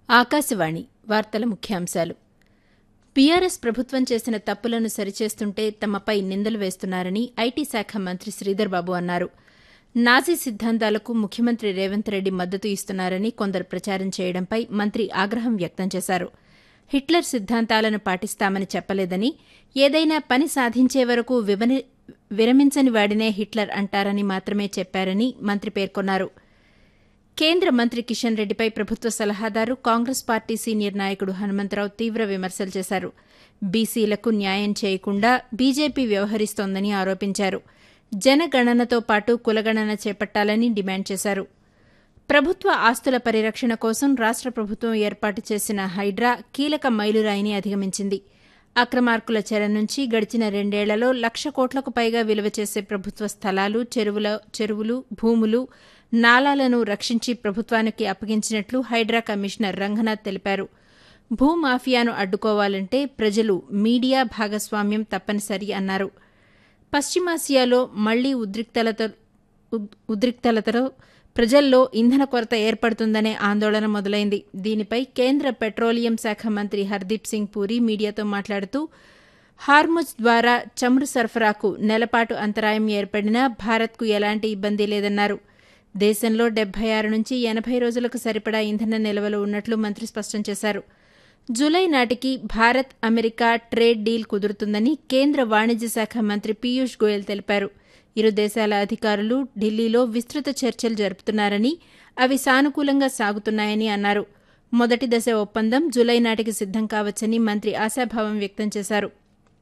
ఆకాశవాణి వార్తల ముఖ్యాంశాలు బీఆర్ఎస్ ప్రభుత్వం చేసిన తప్పులను సరిచేస్తుంటే తమపై నిందలు వేస్తున్నారని ఐటీ శాఖ మంత్రి శ్రీధర్బాబు అన్నారు నాజీ సిద్దాంతాలకు ముఖ్యమంత్రి రేవంత్ రెడ్డి మద్దతు ఇస్తున్నారని కొందరు ప్రచారం చేయడంపై మంత్రి ఆగ్రహం వ్యక్తం చేశారు హిట్లర్ సిద్దాంతాలను పాటిస్తామని చెప్పలేదని ఏదైనా పని సాధించే వరకు వివని- విరమించని వాడినే హిట్లర్ అంటారని మాత్రమే చెప్పారని మంత్రి పేర్కొన్నారు కేంద్ర మంత్రి కిషన్ రెడ్డిపై ప్రభుత్వ సలహాదారు కాంగ్రెస్ పార్టీ సీనియర్ నాయకుడు హనుమంతరావు తీవ్ర విమర్శలు చేశారు బీసీలకు న్యాయం చేయకుండా బీజేపీ వ్యవహరిస్తోందని ఆరోపించారు జనగణనతో పాటు కులగణన చేపట్టాలని డిమాండ్ చేశారు ప్రభుత్వ ఆస్తుల పరిరక్షణ కోసం రాష్ట ప్రభుత్వం ఏర్పాటు చేసిన హైడ్రా కీలక మైలురాయిని అధిగమించింది అక్రమార్కుల చెర నుంచి గడిచిన రెండేళ్లలో లక్ష కోట్లకు పైగా విలువ చేసే ప్రభుత్వ స్థలాలు చెరువుల చెరువులు భూములు నాలాలను రక్షించి ప్రభుత్వానికి అప్పగించినట్లు హైడ్రా కమిషనర్ రంగనాథ్ తెలిపారు భూమాఫియాను అడ్డుకోవాలంటే ప్రజలు మీడియా భాగస్వామ్యం తప్పనిసరి అన్నారు పశ్చిమాసియాలో మళ్లీ ఉద్రిక్తలతో ఉద్- ఉద్రిక్తలతో ప్రజల్లో ఇంధన కొరత ఏర్పడుతుందనే ఆందోళన మొదలైంది దీనిపై కేంద్ర పెట్రోలియం శాఖ మంత్రి హర్దీప్ సింగ్ పూరి మీడియాతో మాట్లాడుతూ హార్ముజ్ ద్వారా చమురు సరఫరాకు నెలపాటు అంతరాయం ఏర్పడినా భారత్కు ఎలాంటి ఇబ్బంది లేదన్నారు దేశంలో డెబ్బై ఆరు నుంచి ఎనభై రోజులకు సరిపడా ఇంధన నిల్వలు ఉన్నట్లు మంత్రి స్పష్టం చేశారు జూలై నాటికి భారత్ అమెరికా ట్రేడ్ డీల్ కుదురుతుందని కేంద్ర వాణిజ్య శాఖ మంత్రి పీయూష్ గోయల్ తెలిపారు ఇరు దేశాల అధికారులు ఢిల్లీలో విస్తృత చర్చలు జరుపుతున్నారని అవి సానుకూలంగా సాగుతున్నాయని అన్నారు మొదటి దశ ఒప్పందం జూలై నాటికి సిద్దం కావచ్చని మంత్రి ఆశాభావం వ్యక్తం చేశారు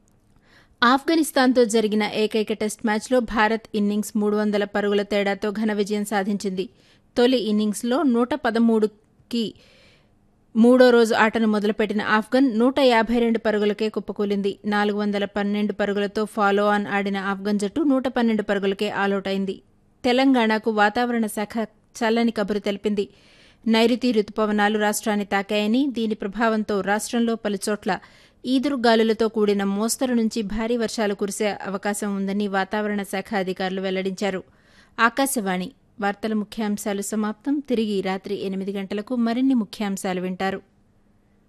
ఆఫ్ఘనిస్తాన్తో జరిగిన ఏకైక టెస్ట్ మ్యాచ్లో భారత్ ఇన్నింగ్స్ మూడు వందల పరుగుల తేడాతో ఘన విజయం సాధించింది తొలి ఇన్నింగ్స్లో నూట పదమూడుకి మూడో రోజు ఆటను మొదలుపెట్టిన ఆఫ్ఘన్ నూట యాభై రెండు పరుగులకే కుప్పకూలింది నాలుగు వందల పన్నెండు పరుగులతో ఫాలో ఆన్ ఆడిన ఆఫ్ఘన్ జట్టు నూట పన్నెండు పరుగులకే ఆలౌట్ అయింది తెలంగాణకు వాతావరణ శాఖ చల్లని కబురు తెలిపింది నైరుతి రుతుపవనాలు రాష్ట్రాన్ని తాకాయని దీని ప్రభావంతో రాష్ట్రంలో పలుచోట్ల ఈదురుగాలులతో కూడిన మోస్తరు నుంచి భారీ వర్షాలు కురిసే అవకాశం ఉందని వాతావరణ శాఖ అధికారులు వెల్లడించారు ఆకాశవాణి వార్తల ముఖ్యాంశాలు సమాప్తం తిరిగి రాత్రి ఎనిమిది గంటలకు మరిన్ని ముఖ్యాంశాలు వింటారు